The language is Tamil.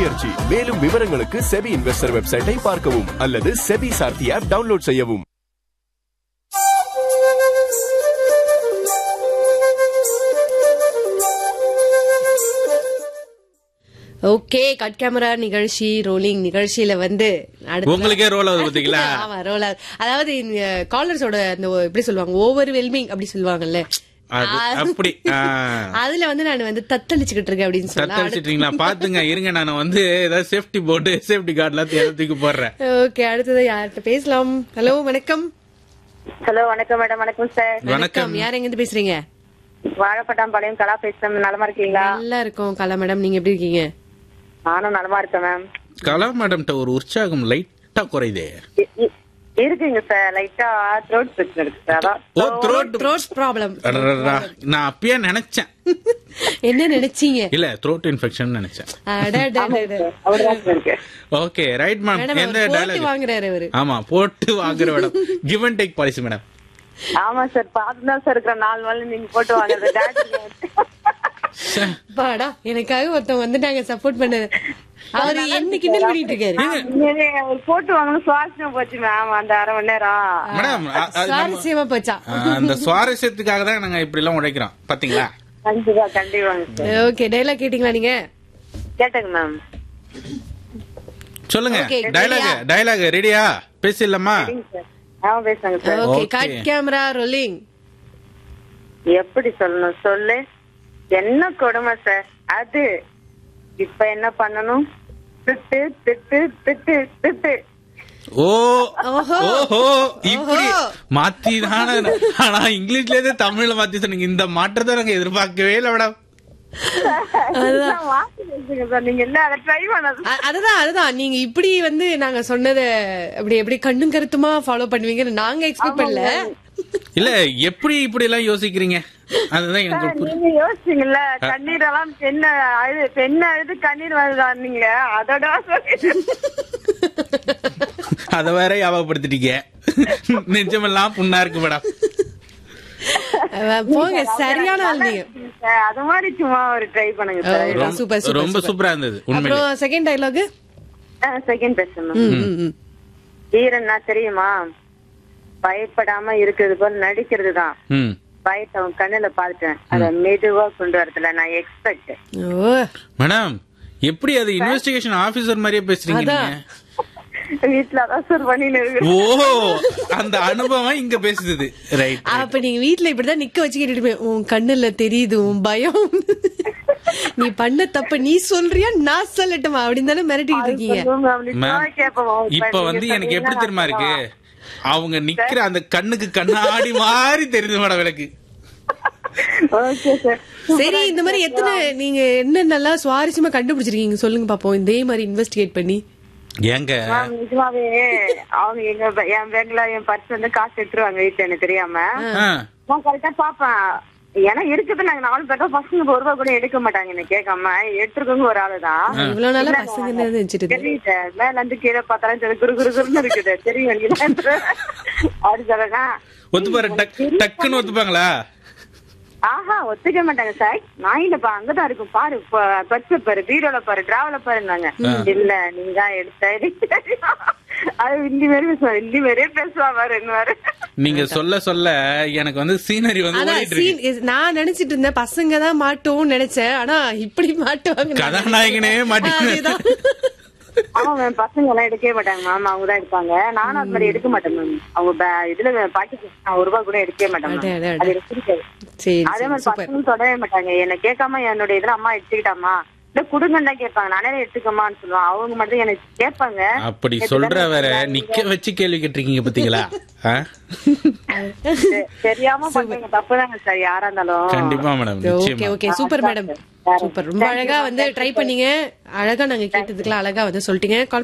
முயற்சி மேலும் விவரங்களுக்கு செபி இன்வெஸ்டர் வெப்சைட்டை பார்க்கவும் அல்லது செபி சார்த்தி ஆப் டவுன்லோட் செய்யவும் ஓகே கட் கேமரா நிகழ்ச்சி ரோலிங் நிகழ்ச்சியில வந்து அடுத்த- உங்களுக்கே ரோல் ஆகுது பாத்தீங்களா ஆமா ரோல் அதாவது காலர்ஸோட அந்த ஒ- எப்படி சொல்லுவாங்க ஓவர் வெல்மிங் அப்படி சொல்லுவாங்கல்ல அது அப்படி ஆ. அதுல வந்து நான் வந்து தத்தளிச்சுக்கிட்டு இருக்கேன் அப்படின்னு சொல்லலாம் தத்தளிச்சிட்டீங்களா பாத்துங்க இருங்க நான் வந்து ஏதாவது சேஃப்டி போட்டு சேஃப்டி கார்டுலாம் தூக்கி போடுறேன் ஓகே அடுத்தது யார்கிட்ட பேசலாம் ஹலோ வணக்கம் ஹலோ வணக்கம் மேடம் வணக்கம் சார் வணக்கம் யார் எங்க இருந்து பேசுறீங்க வாழைப்பட்டாம்பாளையம் கலா பேசுறேன் நலமா இருக்கீங்களா நல்லா இருக்கோம் கலா மேடம் நீங்க எப்படி இருக்கீங்க நானும் நலமா இருக்கேன் மேம் கலா மேடம்கிட்ட ஒரு உற்சாகம் லைட்டா குறையுதே இ- இ- இருக்குங்க சார் லைட்டா த்ரோட் பிரச்சனை இருக்கு சார் அதான் ஓ த்ரோட் த்ரோட் ப்ராப்ளம் நான் அப்பயே நினைச்சேன் என்ன நினைச்சீங்க இல்ல த்ரோட் இன்ஃபெக்ஷன் நினைச்சேன் அடடடட. அவ்வளவுதான் சார் இருக்கு ஓகே ரைட் மேம் மேடம் எந்த அவர் போட்டு டயலாக் வாங்குறாரு அவரு ஆமா போட்டு வாங்குற madam give and take policy madam ஆமா சார் பார்த்து தான் சார் இருக்கிற நாலு நாள் நீங்க போட்டு வாங்குறது பாடா எனக்காக ஒருத்தன் வந்துட்டாங்க சப்போர்ட் பண்ணது அவரு என்ன கிண்டல் பண்ணிட்டு இருக்காரு ஒரு போட்டு வாங்கணும் சுவாசம் போச்சு மேம் அந்த அரை மணி நேரம் மேடம் அ- அது நம்ம- சுவாரஸ்யமா போச்சா ஆ, அந்த சுவாரஸ்யத்துக்காக தான் நாங்க இப்படி எல்லாம் உழைக்கிறோம் பாத்தீங்களா கண்டிப்பா கண்டிப்பாங்க சார் ஓகே டைலாக் கேட்டீங்களா நீங்க கேட்டேங்க மேம் சொல்லுங்க Okay, டயலாக் ready-யா? டயலாக் ரெடியா பேசிடலாமா சரிங்க சார் ஆமா பேசுங்க sir okay Okay. Cut camera rolling எப்படி சொல்லணும் சொல்லு என்ன கொடுமை சார் அது இப்ப என்ன பண்ணணும் திட்டு திட்டு திட்டு திட்டு ஓ ஓஹோ. ஓஹோ இப்படி ஓஹோ. மாத்தி தானே ஆனா இங்கிலீஷ்ல இருந்து தமிழ்ல மாத்தி சொன்னீங்க இந்த மாற்றத்தை நாங்க எதிர்பார்க்கவே இல்லை மேடம் நான் வாசி பேசுங்க சார் நீங்க என்ன அதை ட்ரை பண்ணது அ- அதுதான் அதுதான் நீங்க இப்படி வந்து நாங்க சொன்னத அப்படி எப்படி கண்ணும் கருத்துமா ஃபாலோ பண்ணுவீங்கன்னு நாங்க எக்ஸ்பெக்ட் பண்ணல இல்ல எப்படி இப்படி எல்லாம் யோசிக்கிறீங்க அதுதான் எனக்கு புரி- நீங்க யோசிச்சீங்கல்ல கண்ணீர் எல்லாம் பெண்ண அழுது பெண்ண அழுது கண்ணீர் வருதா நீங்க அதோட அத வேற ஞாபகப்படுத்திட்டீங்க நிஜமெல்லாம் புண்ணா இருக்கு மேடம் அஹ், போங்க சரியான ஆள் நீங்க அது மாதிரி சும்மா ஒரு ட்ரை பண்ணுங்க சார் ரொம்ப சூப்பர் சூப்பர் ரொம்ப சூப்பரா இருந்தது உண்மையிலே அப்புறம் செகண்ட் டைலாக் செகண்ட் பேசணும் வீரன்னா தெரியுமா பயப்படாம இருக்கிறது போல நடிக்கிறது தான் ம் பயத்தை அவன் கண்ணுல பாத்துட்டேன் அத மெதுவா கொண்டு வரதுல நான் எக்ஸ்பெக்ட் ஓ மேடம் எப்படி அது இன்வெஸ்டிகேஷன் ஆபீசர் மாதிரியே பேசுறீங்க அதான். நீங்க வீட்டுல அதான் சார் பண்ணின்னு இருக்கு ஓ அந்த அனுபவம் இங்க பேசுது ரைட் அப்ப நீங்க வீட்ல இப்படிதான் நிக்க வச்சு கேட்டுட்டு போய், உன் கண்ணுல தெரியுது உன் பயம் நீ பண்ண தப்ப நீ சொல்றியா நான் சொல்லட்டுமா அப்படின்னு தானே மிரட்டிக்கிட்டு இருக்கீங்க சொல்லுங்க, அப்படி மேம் சும்மா கேட்போம். இப்ப நீங்க வந்து எனக்கு எப்படி சொன்னீங்கன்னா தெரியுமா இருக்கு நான் அவங்க நிக்கிற அந்த கண்ணுக்கு கண்ணாடி மாதிரி தெரியுது மேடம் எனக்கு ஓகே சார் சரி இந்த மாதிரி எத்தனை நீங்க என்னென்னலாம் சுவாரஸ்யமா கண்டுபிடிச்சிருக்கீங்க சொல்லுங்க பாப்போம் இதே மாதிரி இன்வெஸ்டிகேட் பண்ணி ஏங்க மேம் நிஜமாவே அவங்க எங்க ப- என் பேங்க்ல என் பர்ஸ் வந்து காசு எடுத்துருவாங்க வீட்டுல எனக்கு தெரியாம ஆ, நான் கரெக்டா பாப்பேன் ஏன்னா இருக்குது நாங்க நாலு பேர்ட்ட பசங்க ஒரு ரூபா கூட எடுக்க மாட்டாங்க என்ன கேட்காம எடுத்துருக்கவங்க ஒரு ஆளுதான் இவ்வளவு நாளா பசங்க தான் நினைச்சிட்டு இருந்தேன். தெரியுது மேல இருந்து கீழே பார்த்தாலும் சரி குரு குரு குருன்னு இருக்குது தெரியும் எனக்கு. அப்படி சொல்லனா ஒத்துப்பாரு டக் டக்குன்னு ஒத்துப்பாங்களா ஆஹா ஒத்துக்க மாட்டாங்க சார் நான் இல்லப்பா அங்கதான் இருக்கும் பாரு பர்ஸ் பாரு பீரோல பாரு டிராவல பாருன்னாங்க இல்ல நீங்க தான் எடுத்த எனக்கு தெரியும். அது ஹிந்தி மாரி பேசுவாரு ஹிந்தி மாரியே பேசுவா பாரு என்ன நீங்க சொல்ல சொல்ல எனக்கு வந்து சீனரி வந்து அதான் ஓடிட்டு இருக்கு scene is- நான் நினைச்சிட்டு இருந்தேன் பசங்க தான் மாட்டோம்னு நினைச்சேன் ஆனா இப்படி மாட்டுவாங்க கதாநாயகனே மாட்டேங்குது அதேதான். ஆமா மேம் பசங்க எல்லாம் எடுக்கவே மாட்டாங்க மேம் அவங்க தான் எடுப்பாங்க நானும் அது மாதிரி எடுக்க மாட்டேன் மேம் அவங்க பே- இதுல பாக்கெட் நான் ஒரு ரூபாய் கூட எடுக்கவே மாட்டேன் அடே, ma'am. அடே, அடே. அது எனக்கு பிடிக்காது சரி அதே சரி மாதிரி சூப்பர் பசங்களும் தொடவே மாட்டாங்க என்ன கேட்காம என்னுடைய இதுல அம்மா எடுத்துக்கிட்டாமா இல்ல குடுங்கன்னு தான் கேட்பாங்க நானே எடுத்துக்கமான்னு சொல்லுவான் அவங்க மட்டும் எனக்கு கேட்பாங்க அப்படி சொல்ற வேற நிக்க வச்சு கேள்வி கேட்டிருக்கீங்க பாத்தீங்களா ஆ? தெ- தெரியாம பண்றீங்க தப்புதாங்க சார் யாரா இருந்தாலும் கண்டிப்பா மேடம் ஓகே நிச்சயமா ஓகே சூப்பர் மேடம் சூப்பர் ரொம்ப அழகா வந்து ட்ரை பண்ணீங்க அழகா நாங்க கேட்டதுக்குலாம் அழகா வந்து சொல்லிட்டீங்க கால்